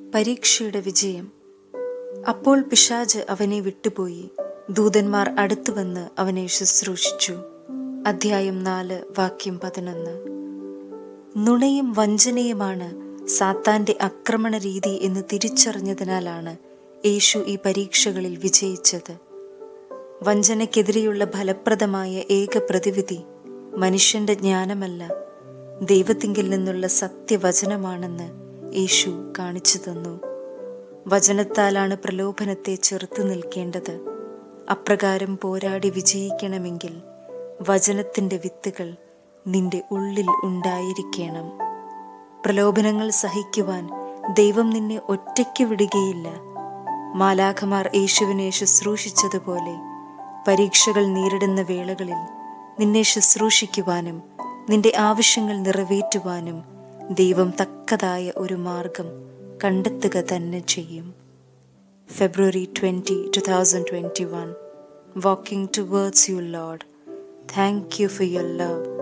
പരീക്ഷയുടെ വിജയം അപ്പോൾ പിശാജ് അവനെ വിട്ടുപോയി ദൂതന്മാർ അടുത്തുവന്ന് അവനെ ശുശ്രൂഷിച്ചു അധ്യായം നാല് വാക്യം പതിനൊന്ന് നുണയും വഞ്ചനയുമാണ് സാത്താന്റെ ആക്രമണ രീതി എന്ന് തിരിച്ചറിഞ്ഞതിനാലാണ് യേശു ഈ പരീക്ഷകളിൽ വിജയിച്ചത് വഞ്ചനയ്ക്കെതിരെയുള്ള ഫലപ്രദമായ ഏക പ്രതിവിധി മനുഷ്യന്റെ ജ്ഞാനമല്ല ദൈവത്തിങ്കിൽ നിന്നുള്ള സത്യവചനമാണെന്ന് യേശു കാണിച്ചു തന്നു വചനത്താലാണ് പ്രലോഭനത്തെ ചെറുത്തു നിൽക്കേണ്ടത് അപ്രകാരം പോരാടി വിജയിക്കണമെങ്കിൽ വചനത്തിന്റെ വിത്തുകൾ നിന്റെ ഉള്ളിൽ ഉണ്ടായിരിക്കണം പ്രലോഭനങ്ങൾ സഹിക്കുവാൻ ദൈവം നിന്നെ ഒറ്റയ്ക്ക് വിടുകയില്ല മാലാഖമാർ യേശുവിനെ ശുശ്രൂഷിച്ചതുപോലെ പരീക്ഷകൾ നേരിടുന്ന വേളകളിൽ നിന്നെ ശുശ്രൂഷിക്കുവാനും നിന്റെ ആവശ്യങ്ങൾ നിറവേറ്റുവാനും ദൈവം തക്കതായ ഒരു മാർഗം കണ്ടെത്തുക തന്നെ ചെയ്യും February twenty two thousand twenty one walking towards you lord thank you for your love